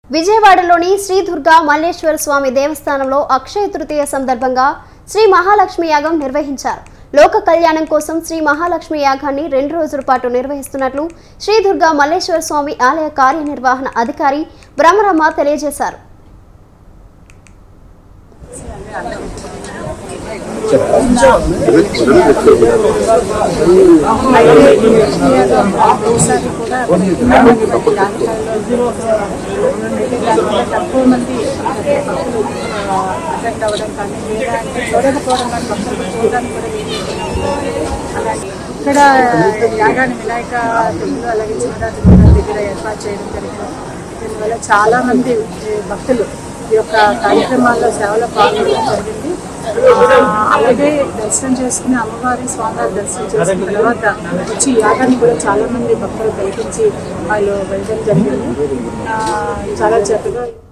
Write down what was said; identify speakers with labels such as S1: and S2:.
S1: విజయవాడలోని శ్రీ దుర్గా మల్లేశ్వర స్వామి దేవస్థానంలో అక్షయ తృతీయ సందర్భంగా శ్రీ మహాలక్ష్మి యాగం నిర్వహించారు లోక కళ్యాణం కోసం శ్రీ మహాలక్ష్మి యాగాన్ని రెండు రోజుల పాటు నిర్వహిస్తున్నట్లు శ్రీ దుర్గా మల్లేశ్వర స్వామి ఆలయ కార్యనిర్వహణ అధికారి బ్రహ్మరమ్మ తెలియజేశారు
S2: ఒకసారి కూడా దానివల్ల తక్కువ మంది అటెండ్ అవ్వడం కానీ లేదా అంటే చూడకపోవడం కానీ భక్తులు చూడడానికి కూడా వీలు అలాగే ఇక్కడ యాగాన్ని వినాయక టెంపుల్ అలాగే చిన్నరాజు మందిరం దగ్గర ఏర్పాటు చేయడం జరిగింది దీనివల్ల చాలా మంది ఈ భక్తులు ఈ యొక్క కార్యక్రమాల్లో సేవలో పాల్గొనడం జరిగింది ఆ, అలాగే దర్శనం చేసుకుని అమ్మవారి స్వామివారి దర్శనం చేసుకున్న తర్వాత వచ్చి యాగాన్ని కూడా చాలా మంది భక్తులు కల్పించి వాళ్ళు వెళ్ళడం జరిగింది ఆ, చాలా చక్కగా